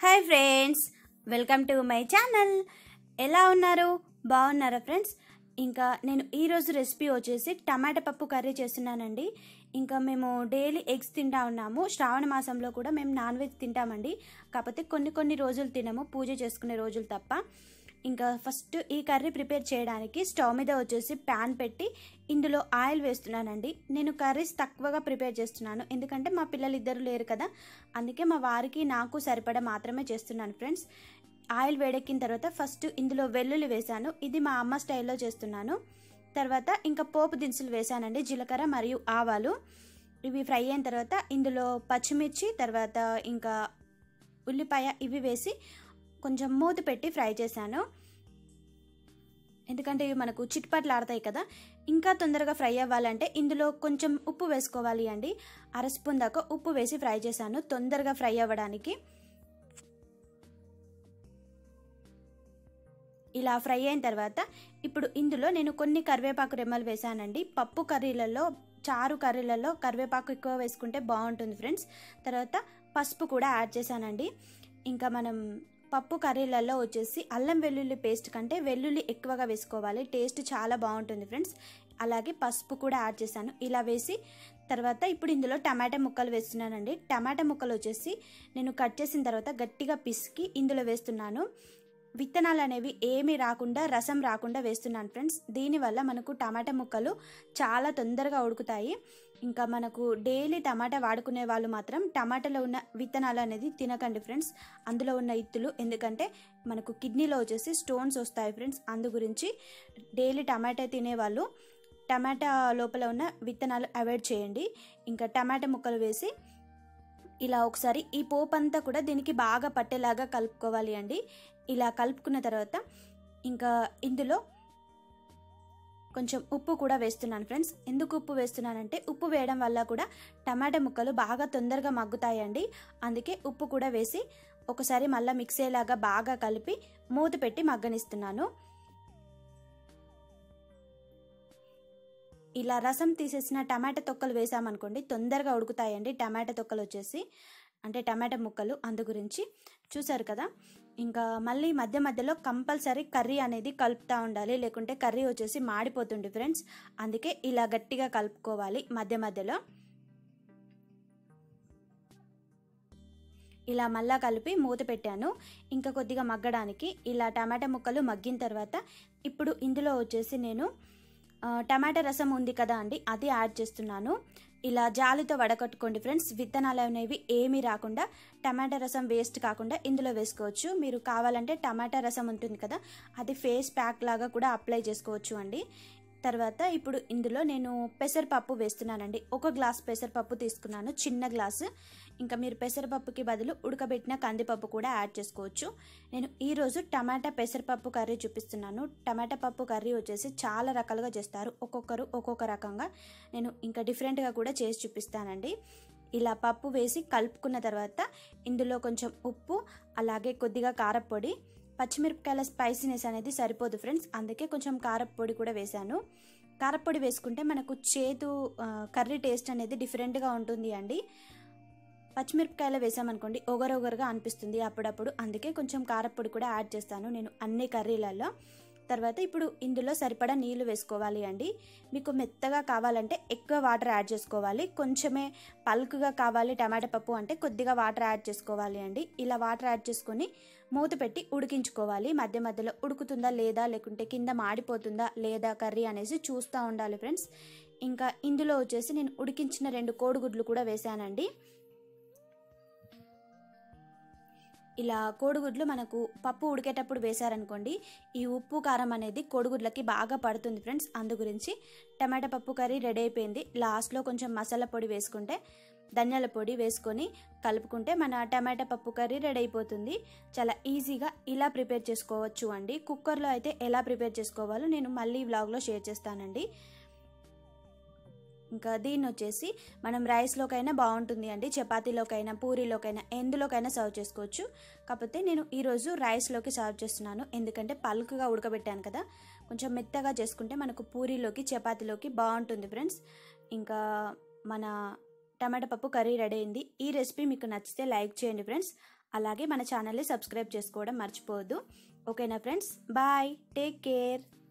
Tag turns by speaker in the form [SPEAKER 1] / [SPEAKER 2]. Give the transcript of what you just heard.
[SPEAKER 1] hi friends welcome to my channel ఎలా ఉన్నారు బాగున్నారా ఫ్రెండ్స్ ఇంకా నేను ఈరోజు రెసిపీ వచ్చేసి టమాటా పప్పు కర్రీ చేస్తున్నానండి ఇంకా మేము డైలీ ఎగ్స్ తింటా ఉన్నాము శ్రావణ మాసంలో కూడా మేము నాన్ వెజ్ తింటామండి కాకపోతే కొన్ని కొన్ని రోజులు తినము పూజ చేసుకునే రోజులు తప్ప ఇంకా ఫస్ట్ ఈ కర్రీ ప్రిపేర్ చేయడానికి స్టవ్ మీద వచ్చేసి ప్యాన్ పెట్టి ఇందులో ఆయిల్ వేస్తున్నానండి నేను కర్రీస్ తక్కువగా ప్రిపేర్ చేస్తున్నాను ఎందుకంటే మా పిల్లలు ఇద్దరు లేరు కదా అందుకే మా వారికి నాకు సరిపడా మాత్రమే చేస్తున్నాను ఫ్రెండ్స్ ఆయిల్ వేడెక్కిన తర్వాత ఫస్ట్ ఇందులో వెల్లుల్లి వేశాను ఇది మా అమ్మ స్టైల్లో చేస్తున్నాను తర్వాత ఇంకా పోపు దినుసులు వేశానండి జీలకర్ర మరియు ఆవాలు ఇవి ఫ్రై అయిన తర్వాత ఇందులో పచ్చిమిర్చి తర్వాత ఇంకా ఉల్లిపాయ ఇవి వేసి కొంచెం మూత పెట్టి ఫ్రై చేశాను ఎందుకంటే ఇవి మనకు చిట్పట్లు ఆడతాయి కదా ఇంకా తొందరగా ఫ్రై అవ్వాలంటే ఇందులో కొంచెం ఉప్పు వేసుకోవాలి అండి అర స్పూన్ దాకా ఉప్పు వేసి ఫ్రై చేశాను తొందరగా ఫ్రై అవ్వడానికి ఇలా ఫ్రై అయిన తర్వాత ఇప్పుడు ఇందులో నేను కొన్ని కరివేపాకు రెమ్మలు వేసానండి పప్పు కర్రీలలో చారు కర్రీలలో కరివేపాకు ఎక్కువ వేసుకుంటే బాగుంటుంది ఫ్రెండ్స్ తర్వాత పసుపు కూడా యాడ్ చేశానండి ఇంకా మనం పప్పు కర్రీలలో వచ్చేసి అల్లం వెల్లుల్లి పేస్ట్ కంటే వెల్లుల్లి ఎక్కువగా వేసుకోవాలి టేస్ట్ చాలా బాగుంటుంది ఫ్రెండ్స్ అలాగే పసుపు కూడా యాడ్ చేశాను ఇలా వేసి తర్వాత ఇప్పుడు ఇందులో టమాటా ముక్కలు వేస్తున్నానండి టమాటా ముక్కలు వచ్చేసి నేను కట్ చేసిన తర్వాత గట్టిగా పిసికి ఇందులో వేస్తున్నాను విత్తనాలు అనేవి ఏమీ రాకుండా రసం రాకుండా వేస్తున్నాను ఫ్రెండ్స్ దీనివల్ల మనకు టమాటా ముక్కలు చాలా తొందరగా ఉడుకుతాయి ఇంకా మనకు డైలీ టమాటా వాడుకునే వాళ్ళు మాత్రం టమాటాలో ఉన్న విత్తనాలు అనేది తినకండి ఫ్రెండ్స్ అందులో ఉన్న ఇత్తులు ఎందుకంటే మనకు కిడ్నీలో వచ్చేసి స్టోన్స్ వస్తాయి ఫ్రెండ్స్ అందు గురించి డైలీ టమాటా తినేవాళ్ళు టమాటా లోపల ఉన్న విత్తనాలు అవాయిడ్ చేయండి ఇంకా టమాటా ముక్కలు వేసి ఇలా ఒకసారి ఈ పోపు అంతా కూడా దీనికి బాగా పట్టేలాగా కలుపుకోవాలి అండి ఇలా కలుపుకున్న తర్వాత ఇంకా ఇందులో కొంచెం ఉప్పు కూడా వేస్తున్నాను ఫ్రెండ్స్ ఎందుకు ఉప్పు వేస్తున్నానంటే ఉప్పు వేయడం వల్ల కూడా టమాటా ముక్కలు బాగా తొందరగా మగ్గుతాయండి అందుకే ఉప్పు కూడా వేసి ఒకసారి మళ్ళీ మిక్స్ అయ్యేలాగా బాగా కలిపి మూత పెట్టి మగ్గనిస్తున్నాను ఇలా రసం తీసేసిన టమాటా తొక్కలు వేసామనుకోండి తొందరగా ఉడుకుతాయండి టమాటా తొక్కలు వచ్చేసి అంటే టమాటా ముక్కలు అందు గురించి చూసారు కదా ఇంకా మళ్ళీ మధ్య మధ్యలో కంపల్సరీ కర్రీ అనేది కలుపుతూ ఉండాలి లేకుంటే కర్రీ వచ్చేసి మాడిపోతుంది ఫ్రెండ్స్ అందుకే ఇలా గట్టిగా కలుపుకోవాలి మధ్య మధ్యలో ఇలా మళ్ళా కలిపి మూత పెట్టాను ఇంకా కొద్దిగా మగ్గడానికి ఇలా టమాటా ముక్కలు మగ్గిన తర్వాత ఇప్పుడు ఇందులో వచ్చేసి నేను టమాటా రసం ఉంది కదా అండి అది యాడ్ చేస్తున్నాను ఇలా జాలితో వడకట్టుకోండి ఫ్రెండ్స్ విత్తనాలు అనేవి ఏమీ రాకుండా టమాటా రసం వేస్ట్ కాకుండా ఇందులో వేసుకోవచ్చు మీరు కావాలంటే టమాటా రసం ఉంటుంది కదా అది ఫేస్ ప్యాక్ లాగా కూడా అప్లై చేసుకోవచ్చు అండి తర్వాత ఇప్పుడు ఇందులో నేను పెసరపప్పు వేస్తున్నానండి ఒక గ్లాస్ పెసరపప్పు తీసుకున్నాను చిన్న గ్లాసు ఇంకా మీరు పెసరపప్పుకి బదులు ఉడకబెట్టిన కందిపప్పు కూడా యాడ్ చేసుకోవచ్చు నేను ఈరోజు టమాటా పెసరపప్పు కర్రీ చూపిస్తున్నాను టమాటా పప్పు కర్రీ వచ్చేసి చాలా రకాలుగా చేస్తారు ఒక్కొక్కరు ఒక్కొక్క రకంగా నేను ఇంకా డిఫరెంట్గా కూడా చేసి చూపిస్తానండి ఇలా పప్పు వేసి కలుపుకున్న తర్వాత ఇందులో కొంచెం ఉప్పు అలాగే కొద్దిగా కారపొడి పచ్చిమిరపకాయల స్పైసీనెస్ అనేది సరిపోదు ఫ్రెండ్స్ అందుకే కొంచెం కారపొడి కూడా వేశాను కారపొడి వేసుకుంటే మనకు చేతు కర్రీ టేస్ట్ అనేది డిఫరెంట్గా ఉంటుంది అండి పచ్చిమిరపకాయలు వేసామనుకోండి ఒగరొగరుగా అనిపిస్తుంది అప్పుడప్పుడు అందుకే కొంచెం కారపొడి కూడా యాడ్ చేస్తాను నేను అన్ని కర్రీలలో తర్వాత ఇప్పుడు ఇందులో సరిపడా నీళ్లు వేసుకోవాలి అండి మీకు మెత్తగా కావాలంటే ఎక్కువ వాటర్ యాడ్ చేసుకోవాలి కొంచెమే పల్క్గా కావాలి టమాటా పప్పు అంటే కొద్దిగా వాటర్ యాడ్ చేసుకోవాలి అండి ఇలా వాటర్ యాడ్ చేసుకొని మూత పెట్టి ఉడికించుకోవాలి మధ్య మధ్యలో ఉడుకుతుందా లేదా లేకుంటే కింద మాడిపోతుందా లేదా కర్రీ అనేసి చూస్తూ ఉండాలి ఫ్రెండ్స్ ఇంకా ఇందులో వచ్చేసి నేను ఉడికించిన రెండు కోడిగుడ్లు కూడా వేసానండి ఇలా కోడిగుడ్లు మనకు పప్పు ఉడికేటప్పుడు వేశారనుకోండి ఈ ఉప్పు కారం అనేది కోడిగుడ్లకి బాగా పడుతుంది ఫ్రెండ్స్ అందు గురించి టమాటా పప్పు కర్రీ రెడీ అయిపోయింది లాస్ట్లో కొంచెం మసాలా పొడి వేసుకుంటే ధనియాల పొడి వేసుకొని కలుపుకుంటే మన టమాటా పప్పు కర్రీ రెడీ అయిపోతుంది చాలా ఈజీగా ఇలా ప్రిపేర్ చేసుకోవచ్చు అండి కుక్కర్లో అయితే ఎలా ప్రిపేర్ చేసుకోవాలో నేను మళ్ళీ వ్లాగ్లో షేర్ చేస్తానండి ఇంకా దీన్ని వచ్చేసి మనం రైస్లోకైనా బాగుంటుంది అండి చపాతీలోకైనా పూరీలోకైనా ఎందులోకైనా సర్వ్ చేసుకోవచ్చు కాకపోతే నేను ఈరోజు రైస్లోకి సర్వ్ చేస్తున్నాను ఎందుకంటే పలుకుగా ఉడకబెట్టాను కదా కొంచెం మెత్తగా చేసుకుంటే మనకు పూరీలోకి చపాతీలోకి బాగుంటుంది ఫ్రెండ్స్ ఇంకా మన టమాటా పప్పు కర్రీ రెడీ అయింది ఈ రెసిపీ మీకు నచ్చితే లైక్ చేయండి ఫ్రెండ్స్ అలాగే మన ఛానల్ని సబ్స్క్రైబ్ చేసుకోవడం మర్చిపోవద్దు ఓకేనా ఫ్రెండ్స్ బాయ్ టేక్ కేర్